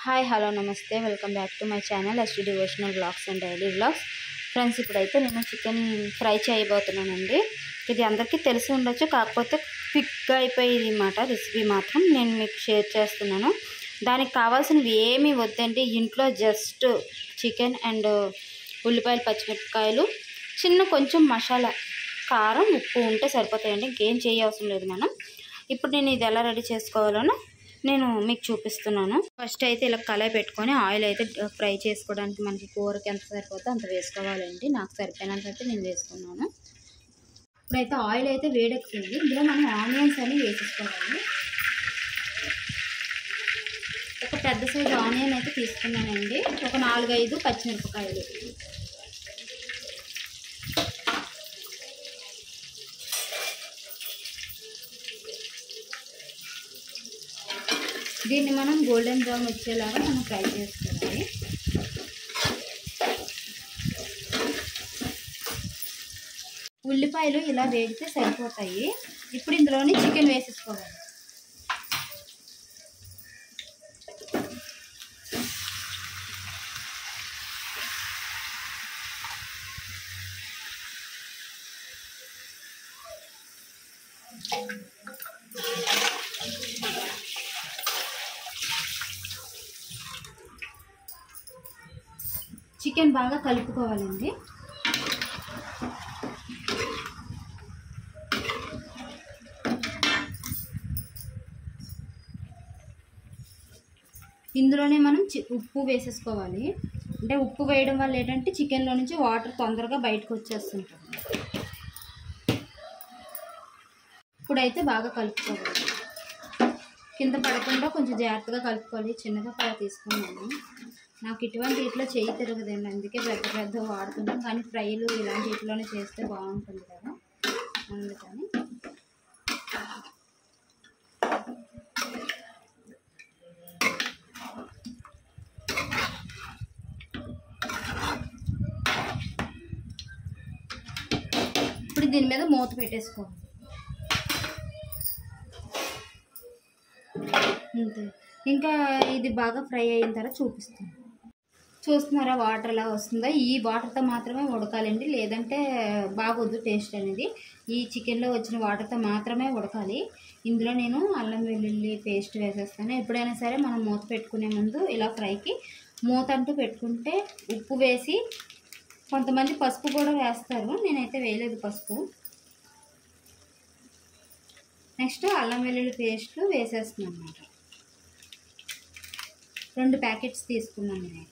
hi hello నమస్తే welcome back to my channel ST devotional blogs and daily blogs friends ఇప్పుడైతే నేను chicken fry చేయబోతున్నానండి ఇది అందరికీ తెలిసి ఉండొచ్చు కాకపోతే క్విక్గా అయిపోయేది అన్నమాట రెసిపీ మాత్రం నేను మీకు షేర్ చేస్తున్నాను దానికి కావాల్సినవి ఏమీ వద్దండి ఇంట్లో జస్ట్ చికెన్ అండ్ ఉల్లిపాయలు పచ్చిమిరపకాయలు చిన్న కొంచెం మసాలా కారం ఉప్పు ఉంటే సరిపోతాయండి ఇంకేం చేయవసరం లేదు మనం ఇప్పుడు నేను ఇది ఎలా రెడీ చేసుకోవాలో నేను మీకు చూపిస్తున్నాను ఫస్ట్ అయితే ఇలా కళాయి పెట్టుకొని ఆయిల్ అయితే ఫ్రై చేసుకోవడానికి మనకి కూరకి ఎంత సరిపోతే అంత వేసుకోవాలండి నాకు సరిపోయినంత అయితే నేను వేసుకున్నాను ఇప్పుడైతే ఆయిల్ అయితే వేడెక్కుతుంది ఇందులో మనం ఆనియన్స్ అని వేసేసుకోవాలి ఒక పెద్ద సైజు ఆనియన్ అయితే తీసుకున్నానండి ఒక నాలుగైదు పచ్చిమిరపకాయలు దీన్ని మనం గోల్డెన్ బ్రౌన్ వచ్చేలాగా మనం ఫ్రై చేసుకోవాలి ఉల్లిపాయలు ఇలా వేగితే సరిపోతాయి ఇప్పుడు ఇందులోని చికెన్ వేసేసుకోవాలి చికెన్ బాగా కలుపుకోవాలండి ఇందులోనే మనం చి- ఉప్పు వేసేసుకోవాలి అంటే ఉప్పు వేయడం వల్ల ఏంటంటే చికెన్లో నుంచి వాటర్ తొందరగా బయటకు వచ్చేస్తుంటుంది ఇప్పుడైతే బాగా కలుపుకోవాలి కింద పడకుండా కొంచెం జాగ్రత్తగా కలుపుకోవాలి చిన్నగా పడ తీసుకున్నాను నాకు ఇటువంటి ఇట్లా చేయి తిరగదండి అందుకే పెద్ద పెద్ద వాడుతున్నాం కానీ ఫ్రైలు ఇలాంటి ఇట్లోనే చేస్తే బాగుంటుంది కదా అందుకని ఇప్పుడు దీని మీద మూత పెట్టేసుకోవాలి అంతే ఇంకా ఇది బాగా ఫ్రై అయిన తర్వాత చూపిస్తాను చూస్తున్నారా వాటర్ ఎలా వస్తుందో ఈ వాటర్తో మాత్రమే ఉడకాలండి లేదంటే బాగోద్దు టేస్ట్ అనేది ఈ చికెన్లో వచ్చిన వాటర్తో మాత్రమే ఉడకాలి ఇందులో నేను అల్లం వెల్లుల్లి పేస్ట్ వేసేస్తాను ఎప్పుడైనా సరే మనం మూత పెట్టుకునే ముందు ఇలా ఫ్రైకి మూత అంటూ పెట్టుకుంటే ఉప్పు వేసి కొంతమంది పసుపు కూడా వేస్తారు నేనైతే వేయలేదు పసుపు నెక్స్ట్ అల్లం వెల్లుల్లి పేస్ట్ వేసేస్తున్నాను అన్నమాట రెండు ప్యాకెట్స్ తీసుకున్నాను నేనైతే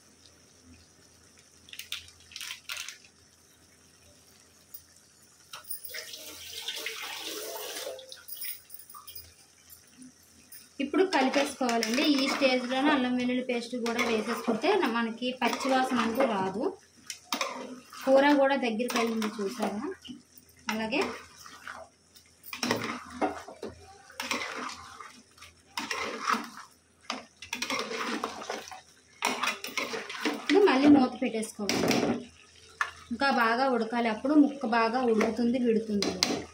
ఇప్పుడు కలిపేసుకోవాలండి ఈ స్టేజ్లోనే అల్లం వెల్లుల్లి పేస్ట్ కూడా వేసేసుకుంటే న- మనకి పచ్చివాసన అంటూ రాదు కూర కూడా దగ్గరికి వెళ్ళింది చూసారా అలాగే ఇప్పుడు మళ్ళీ మూత పెట్టేసుకోవాలి ఇంకా బాగా ఉడకాలి అప్పుడు ముక్క బాగా ఉడుకుతుంది విడుతుంది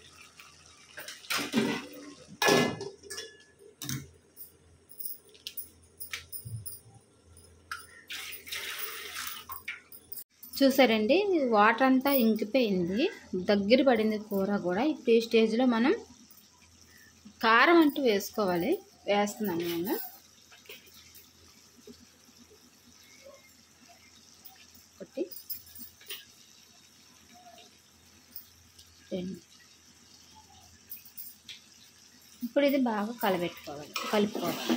చూసారండి వాటర్ అంతా ఇంకిపోయింది దగ్గర పడింది కూర కూడా ఇప్పుడు ఈ స్టేజ్లో మనం కారం అంటూ వేసుకోవాలి వేస్తున్నాను నేను ఒకటి రెండు ఇప్పుడు ఇది బాగా కలబెట్టుకోవాలి కలుపుకోవాలి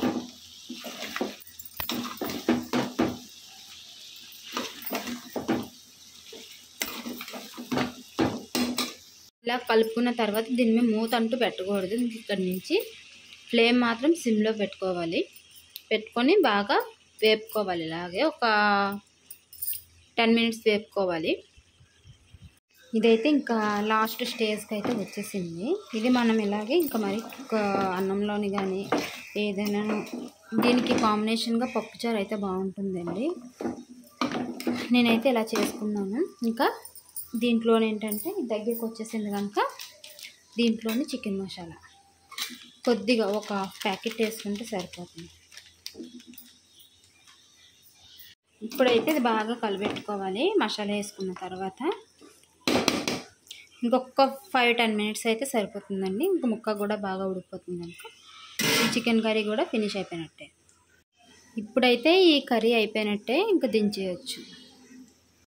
ఇలా కలుపుకున్న తర్వాత దీని మీద మూత అంటూ పెట్టకూడదు ఇక్కడి నుంచి ఫ్లేమ్ మాత్రం సిమ్లో పెట్టుకోవాలి పెట్టుకొని బాగా వేపుకోవాలి ఇలాగే ఒక టెన్ మినిట్స్ వేపుకోవాలి ఇదైతే ఇంకా లాస్ట్ స్టేజ్కి అయితే వచ్చేసింది ఇది మనం ఇలాగే ఇంకా మరి ఒక అన్నంలోని కానీ ఏదైనా దీనికి కాంబినేషన్గా పప్పుచారు అయితే బాగుంటుందండి నేనైతే ఇలా చేసుకున్నాను ఇంకా దీంట్లో ఏంటంటే దగ్గరికి వచ్చేసింది కనుక దీంట్లోని చికెన్ మసాలా కొద్దిగా ఒక ప్యాకెట్ వేసుకుంటే సరిపోతుంది ఇప్పుడైతే ఇది బాగా కలిపెట్టుకోవాలి మసాలా వేసుకున్న తర్వాత ఇంకొక ఫైవ్ టెన్ మినిట్స్ అయితే సరిపోతుందండి ఇంక ముక్క కూడా బాగా ఉడికిపోతుంది కనుక చికెన్ కర్రీ కూడా ఫినిష్ అయిపోయినట్టే ఇప్పుడైతే ఈ కర్రీ అయిపోయినట్టే ఇంకా దించేయచ్చు